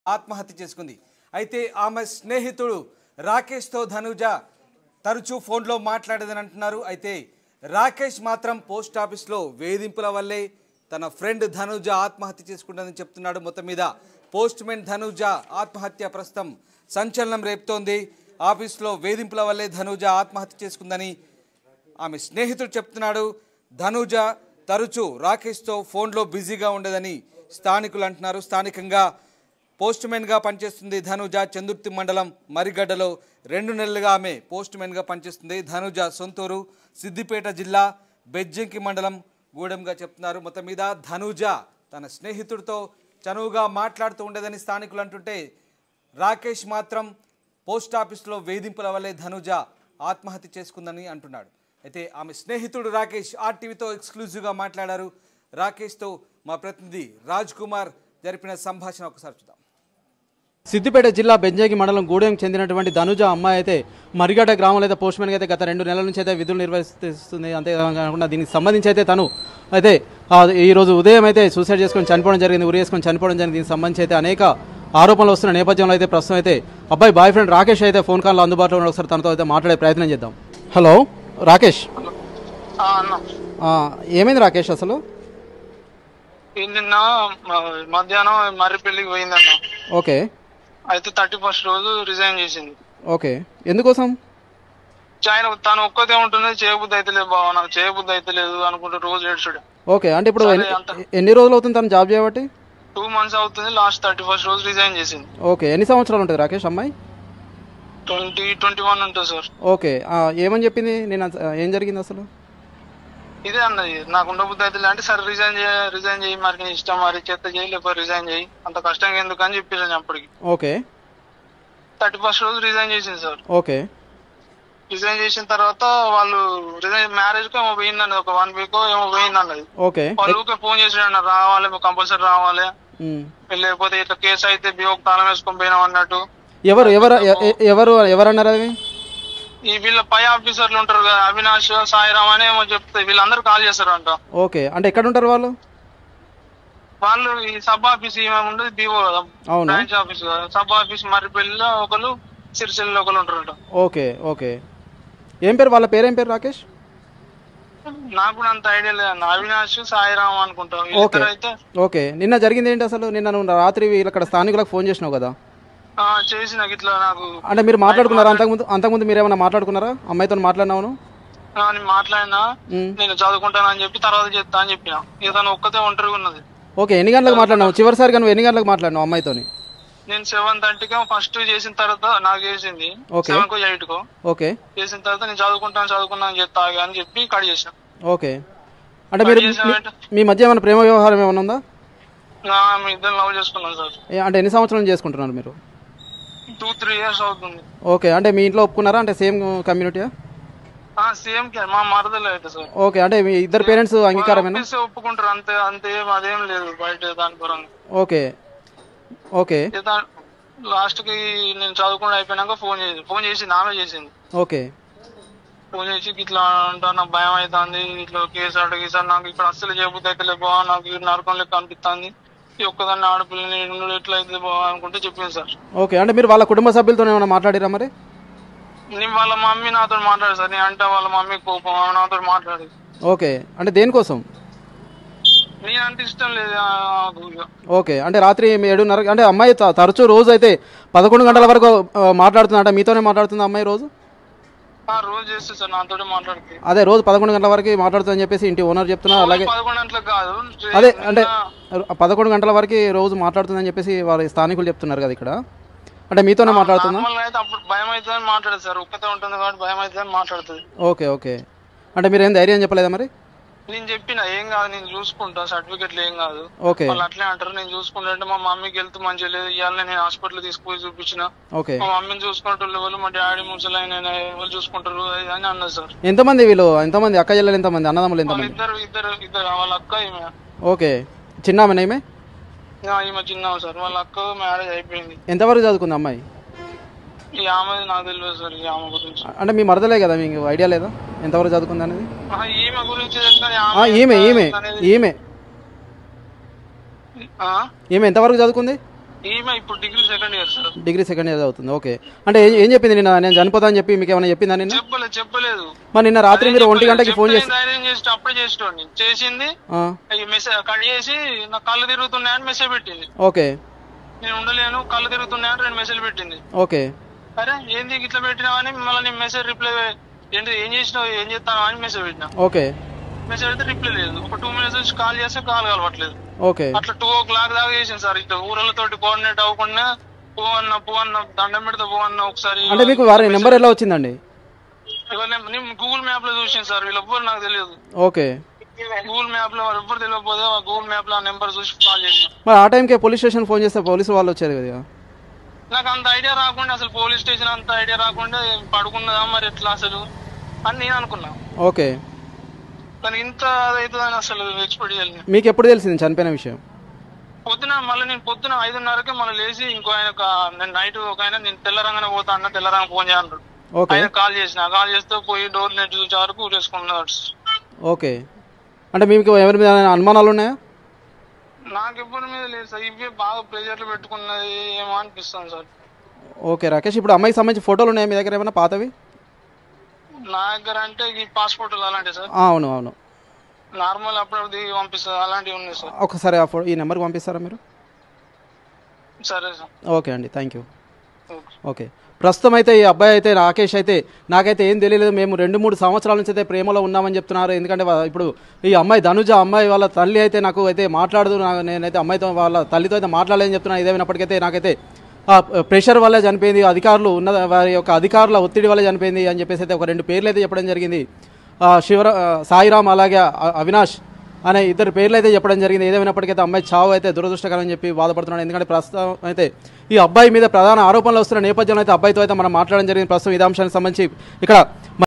ఆత్మహత్య చేసుకుంది అయితే ఆమె స్నేహితుడు రాకేష్తో ధనుజ తరచూ ఫోన్లో మాట్లాడేదని అంటున్నారు అయితే రాకేష్ మాత్రం పోస్ట్ ఆఫీస్లో వేధింపుల వల్లే తన ఫ్రెండ్ ధనుజ ఆత్మహత్య చేసుకుంటుందని చెప్తున్నాడు మొత్తం మీద పోస్ట్ మెన్ ధనుజ ఆత్మహత్య ప్రస్తుతం సంచలనం రేపుతోంది ఆఫీస్లో వేధింపుల వల్లే ధనుజ ఆత్మహత్య చేసుకుందని ఆమె స్నేహితుడు చెప్తున్నాడు ధనుజ తరచూ రాకేష్తో ఫోన్లో బిజీగా ఉండేదని స్థానికులు అంటున్నారు స్థానికంగా పోస్ట్ గా పనిచేస్తుంది ధనుజ చందుర్తి మండలం మరిగడ్డలో రెండు నెలలుగా ఆమె పోస్ట్ గా పనిచేస్తుంది ధనుజ సొంతూరు సిద్దిపేట జిల్లా బెజ్జంకి మండలం గూడెంగా చెప్తున్నారు మొత్తం మీద ధనుజ తన స్నేహితుడితో చనువుగా మాట్లాడుతూ ఉండేదని స్థానికులు అంటుంటే రాకేష్ మాత్రం పోస్ట్ ఆఫీస్లో వేధింపుల వల్లే ధనుజ ఆత్మహత్య చేసుకుందని అంటున్నాడు అయితే ఆమె స్నేహితుడు రాకేష్ ఆర్టీవీతో ఎక్స్క్లూజివ్గా మాట్లాడారు రాకేష్తో మా ప్రతినిధి రాజ్ కుమార్ జరిపిన సంభాషణ ఒకసారి చూద్దాం సిద్దిపేట జిల్లా బెంజాగి మండలం గూడెం చెందినటువంటి ధనుజ అమ్మాయి అయితే మరిగడ్డ గ్రామంలో అయితే పోస్ట్మెన్ అయితే గత రెండు నెలల నుంచి అయితే విధులు నిర్వహిస్తుంది అంతేకాకుండా దీనికి సంబంధించి అయితే తను అయితే ఆ, ఈ రోజు ఉదయం అయితే సూసైడ్ చేసుకొని చనిపోవడం జరిగింది ఉరి చేసుకొని చనిపోవడం జరిగింది దీనికి సంబంధించి అయితే అనేక ఆరోపణలు వస్తున్న నేపథ్యంలో అయితే ప్రస్తుతం అయితే అబ్బాయి బాయ్ ఫ్రెండ్ రాకేష్ అయితే ఫోన్ కాల్లో అందుబాటులో ఉన్న ఒకసారి తనతో అయితే మాట్లాడే ప్రయత్నం చేద్దాం హలో రాకేష్ ఆ, అన్న ఆ, ఏమైంది రాకేష్ అసలు ఈ నిన్న మ- మధ్యాహ్నం మర్రిపల్లికి పోయిందన్న ఓకే అయితే థర్టీ ఫస్ట్ రోజు రిజైన్ చేసింది ఓకే ఎందుకోసం ఆయన తను ఒక్కతే ఉంటుంది చేయబుద్ధి అయితే లేదు బావ నాకు చేయబుద్ధి అయితే లేదు అనుకుంటే రోజు ఏడ్చుడు ఓకే అంటే ఇప్పుడు సరే, ఎన్ని- అంత- ఎన్ని రోజులు అవుతుంది తను జాబ్ చేయబట్టి టూ మంత్స్ అవుతుంది లాస్ట్ థర్టీ ఫస్ట్ రోజు రిజైన్ చేసింది ఓకే ఎన్ని సంవత్సరాలు ఉంటుంది రాకేష్ అమ్మాయి ట్వంటీ ట్వంటీ వన్ ఉంటుంది సార్ ఓకే ఆ, ఏమని చెప్పింది నేను అస- ఏం జరిగింది అసలు ఇదే అన్నది నాకు ఉండబుద్ధి అయితే లేదు అంటే సరే రిజైన్ చేయ రిజైన్ చేయి మరి నీ ఇష్టం మరి చేత చేయి లేకపోతే రిజైన్ చేయి అంత కష్టంగా ఎందుకు అని చెప్పేసాను అప్పటికి ఓకే థర్టీ ఫస్ట్ రోజు రిజైన్ చేసింది సార్ ఓకే రిజైన్ చేసిన తర్వాత వాళ్ళు రిజైన్ మ్యారేజ్ కి ఏమో పోయిందన్నది ఒక వన్ వీక్ ఏమో పోయిందన్నది ఓకే వాళ్ళు ఊరికే ఫోన్ చేసాడు రావాలి కంపల్సరీ రావాలి ఉమ్. లేకపోతే ఇట్లా కేసు అయితే బిఓ తాళం వేసుకొని పోయినాం అన్నట్టు ఎవరు ఎవరు ఎ- ఎ- ఎవరు ఎవరన్నారు అది ఈ వీళ్ళ పై ఆఫీసర్లు ఉంటారు కదా అవినాష్ సాయిరామ్ అని ఏమో చెప్తే వీళ్ళందరూ కాల్ చేస్తారంట ఓకే అంటే ఎక్కడ ఉంటారు వాళ్ళు వాళ్ళు ఈ సబ్ ఆఫీస్ ఈమె ఉండదు బిఓ కదా అవును బ్రాంచ్ ఆఫీస్ కదా సబ్ ఆఫీస్ మర్రిపల్లిలో ఒకరు సిరిసిల్లలో ఒకరు ఉంటారంట ఓకే ఓకే ఏం పేరు వాళ్ళ పేరు ఏం పేరు రాకేష్ నాకు కూడా అంత ఐడియా లేదు అవినాష్ సాయిరామ్ అనుకుంటా ఓకే వీళ్ళిద్దరు అయితే ఓకే నిన్న జరిగింది ఏంటి అసలు నిన్న నువ్వు రాత్రి వీళ్ళు అక్కడ స్థానికులకు ఫోన్ చేసినావు కదా ఆ, చేసిన ఇట్లా నాకు అంటే మీరు మాట్లాడుకున్నారా అంతకుముందు అంతకుముందు మీరు ఏమైనా మాట్లాడుకున్నారా అమ్మాయితో మాట్లాడినావును ఆ, నేను మాట్లాడినా ఉమ్. నేను చదువుకుంటానని చెప్పి తర్వాత చెప్తా అని చెప్పిన ఇక తను ఒక్కతే ఒంటరిగా ఉన్నది ఓకే ఎన్ని గంటలకు మాట్లాడినావు చివరిసారిగా నువ్వు ఎన్ని గంటలకు మాట్లాడినావు అమ్మాయితోని నేను సెవెన్ థర్టీకి ఫస్ట్ చేసిన తర్వాత నాకు చేసింది Okay. సెవెన్ కో ఎయిట్ కో ఓకే చేసిన తర్వాత నేను చదువుకుంటాను చదువుకున్నాను అని చెప్తా ఆగు అని చెప్పి కట్ చేసిన ఓకే అంటే మీరు మీ- మీ మధ్య ఏమైనా ప్రేమ వ్యవహారం ఏమైనా ఉందా నా మీ ఇద్దరు లవ్ చేసుకున్నాను సార్ ఏ- అంటే ఎన్ని సంవత్సరాలు చేసుకుంటున్నారు మీరు టూ త్రీ ఇయర్స్ అవుతుంది ఓకే అంటే మీ ఇంట్లో ఒప్పుకున్నారా అంటే సేమ్ కమ్యూనిటీయా ఆ సేమ్ కే మా మరదలే అయితే సార్ ఓకే అంటే మీ ఇద్దరు పేరెంట్స్ అంగీకారమేనా ఒప్పిస్తే ఒప్పుకుంటారు అంతే అంతే ఏం అదేం లేదు బయట దాని పరంగా ఓకే ఓకే లాస్ట్ కి నేను చదువుకుండా అయిపోయినాక ఫోన్ చేసి ఫోన్ చేసి నామే చేసింది ఓకే ఫోన్ చేసి ఇట్లా అంటా నాకు భయం అవుతుంది ఇట్లా కేసు అడిగి సార్ నాకు ఇక్కడ అస్సలు చేయబుద్ధి అయితే లేదు బావ నాకు ఈ నరకం లెక్క అనిపిస్తుంది ఈ ఒక్కదాన్ని ఆడపిల్లని ఉండు ఎట్లా అయితే బావ అనుకుంటే చెప్పింది సార్ ఓకే అంటే మీరు వాళ్ళ కుటుంబ సభ్యులతో ఏమైనా మాట్లాడిరా మరి నేను వాళ్ళ మమ్మీ నాతో మాట్లాడు సార్ నేను అంటే వాళ్ళ మమ్మీ కోపం ఆమె నాతో మాట్లాడి ఓకే అంటే దేనికోసం నేను అంటే ఇష్టం లేదు నాకు ఇక. ఓకే అంటే రాత్రి మీ ఏడున్నర అంటే అమ్మాయి త- తరచూ రోజు అయితే పదకొండు గంటల వరకు ఆ, మాట్లాడుతుందా అంటే మీతోనే మాట్లాడుతుంది అమ్మాయి రోజు ఆ రోజు చేస్తే సార్ నాతోటి మాట్లాడితే అదే రోజు పదకొండు గంటల వరకు మాట్లాడుతుందని చెప్పేసి ఇంటి ఓనర్ చెప్తున్నారు అలాగే పదకొండు గంటలకు కాదు అదే అంటే నిన్న పదకొండు గంటల వరకు రోజు మాట్లాడుతుందని చెప్పేసి వారి స్థానికులు చెప్తున్నారు కదా ఇక్కడ అంటే మీతోనే మాట్లాడుతుందా నార్మల్ అయితే అప్పుడు భయం అవుతుందని మాట్లాడదు సార్ ఒక్కతే ఉంటుంది కాబట్టి భయం అవుతుందని మాట్లాడుతుంది ఓకే ఓకే అంటే మీరు ఏం ధైర్యం చెప్పలేదా మరి నేను చెప్పిన ఏం కాదు నేను చూసుకుంటా సర్టిఫికెట్లు ఏం కాదు ఓకే వాళ్ళు అట్లే అంటారు నేను చూసుకుంటే మా మమ్మీకి హెల్త్ మంచిగా లేదు ఇవాళ నేను హాస్పిటల్ తీసుకుపోయి చూపించిన ఓకే మా మమ్మీని చూసుకుంటారు ఎవరు మా డాడీ ముసలైన ఎవరు చూసుకుంటారు అది అని అన్నది సార్ ఎంతమంది వీళ్ళు ఎంతమంది అక్క చెల్లెలు ఎంతమంది అన్నదమ్ములు ఎంతమంది వాళ్ళిద్దరు ఇద్దరు ఇద్దరు వాళ్ళ అక్క ఈమె ఓకే చిన్న ఆమె ఈమె ఆ, ఈమె చిన్న సార్ వాళ్ళ అక్క మ్యారేజ్ అయిపోయింది ఎంతవరకు చదువుకుంది అమ్మాయి ఈ ఆమె నాకు తెలియదు సార్ ఈ ఆమె గురించి అంటే మీ మరదలే కదా మీకు ఐడియా లేదా ఎంతవరకు చదువుకుంది అనేది ఆ, ఈమె గురించి తెలిసిన ఆ, ఈమె ఈమె ఈమె ఆ? ఈమె ఎంతవరకు చదువుకుంది ఈమె ఇప్పుడు degree second year sir degree second year అవుతుంది ఓకే అంటే ఏం ఏం చెప్పింది నిన్న నేను చనిపోతా అని చెప్పి మీకు ఏమైనా చెప్పిందా నిన్న చెప్పలేదు చెప్పలేదు మరి నిన్న రాత్రి మీరు ఒంటి గంటకి ఫోన్ చేసి చెప్తే నేను ధైర్యం చేసి అప్పుడే చేసేటోడిని చేసింది ఆ, మెసేజ్ కట్ చేసి నా కళ్ళు తిరుగుతున్నాయని మెసేజ్ పెట్టింది ఓకే నేను ఉండలేను కళ్ళు తిరుగుతున్నాయని రెండు మెసేజ్ పెట్టింది ఓకే అరే ఏంది ఇట్లా పెట్టినావని మళ్ళీ నేను మెసేజ్ రిప్లై ఏంటి ఏం చేసినావు ఏం చేస్తాను అని మెసేజ్ పెట్టినా ఓకే మెసేజ్ అయితే రిప్లై లేదు ఒక టూ మినిట్స్ నుంచి కాల్ చేస్తే కాల్ కలవట్లేదు ఓకే అట్లా టూ ఓ క్లాక్ దాకా చేసింది సార్ ఇట్లా ఊరలతోటి కోఆర్డినేట్ అవ్వకుండా పో అన్న పో అన్న దండం పెడితే పో అన్న ఒకసారి అంటే మీకు వారి నెంబర్ ఎలా వచ్చిందండి నేను గూగుల్ మ్యాప్ లో చూసాను సార్ వీళ్ళు ఎవ్వరు నాకు తెలియదు ఓకే గూగుల్ మ్యాప్ లో వారు ఎవ్వరు తెలియకపోతే గూగుల్ మ్యాప్ లో ఆ నెంబర్ చూసి కాల్ చేసిన మరి ఆ టైంకే పోలీస్ స్టేషన్ ఫోన్ చేస్తే పోలీసు వాళ్ళు వచ్చారు కదా నాకు అంత ఐడియా రాకుండా అసలు పోలీస్ స్టేషన్ అంత ఐడియా రాకుండా పడుకున్నదా మరి ఎట్లా అసలు అని నేను అనుకున్నా ఓకే కానీ ఇంత అవుతుందని అసలు ఎక్స్పెక్ట్ చేయలేదు మీకు ఎప్పుడు తెలిసింది చనిపోయిన విషయం పొద్దున మళ్ళీ నేను పొద్దున ఐదున్నరకే మళ్ళీ లేచి ఇంకో ఆయన కా- నేను నైట్ ఒక ఆయన నేను తెల్లరంగానే పోతా అన్న తెల్లరంగా ఫోన్ చేయన్నాడు ఓకే ఆయన కాల్ చేసిన కాల్ చేస్తే పోయి డోర్ నెట్ చూసే వరకు ఊరేసుకున్నాడు ఓకే అంటే మీకు ఎవరి మీద ఏమైనా అనుమానాలు ఉన్నాయా నాకు ఎవ్వరి మీద లేదు సార్ ఇవే బాగా ప్రెజర్లు పెట్టుకున్నది ఏమో అనిపిస్తుంది సార్ ఓకే రాకేష్ ఇప్పుడు అమ్మాయికి సంబంధించి ఫోటోలు ఉన్నాయా మీ దగ్గర ఏమైనా పాతవి నా దగ్గర అంటే ఈ పాస్పోర్ట్ అలాంటివి సార్ ఆ, అవును అవును నార్మల్ అప్పుడప్పుడు దిగి పంపిస్తుంది అలాంటివి ఉన్నాయి సార్ ఒకసారి ఆ ఫోటో ఈ నెంబర్కి పంపిస్తారా మీరు సరే సార్ ఓకే అండి థ్యాంక్ యూ ఓకే ఓకే ప్రస్తుతం అయితే ఈ అబ్బాయి అయితే రాకేష్ అయితే నాకైతే ఏం తెలియలేదు మేము రెండు మూడు సంవత్సరాల నుంచి అయితే ప్రేమలో ఉన్నామని చెప్తున్నారు ఎందుకంటే వా- ఇప్పుడు ఈ అమ్మాయి ధనుజ అమ్మాయి వాళ్ళ తల్లి అయితే నాకు అయితే మాట్లాడదు నా- నేనైతే అమ్మాయితో వాళ్ళ తల్లితో అయితే మాట్లాడలేదని చెప్తున్నాను ఇదేమైనప్పటికైతే నాకైతే ఆ ప్రెషర్ వల్లే చనిపోయింది అధికారులు ఉన్న వారి యొక్క అధికారుల ఒత్తిడి వల్ల చనిపోయింది అని చెప్పేసి అయితే ఒక రెండు పేర్లు అయితే చెప్పడం జరిగింది ఆ, శివర ఆ, సాయిరామ్ అలాగే అ- అవినాష్ అనే ఇద్దరు పేర్లు అయితే చెప్పడం జరిగింది ఏదేమైనప్పటికైతే అమ్మాయి చావు అయితే దురదృష్టకరం అని చెప్పి బాధపడుతున్నాడు ఎందుకంటే ప్రస్తుతం అయితే ఈ అబ్బాయి మీద ప్రధాన ఆరోపణలు వస్తున్న నేపథ్యంలో అయితే అబ్బాయితో అయితే మనం మాట్లాడడం జరిగింది ప్రస్తుతం ఇదే అంశానికి సంబంధించి ఇక్కడ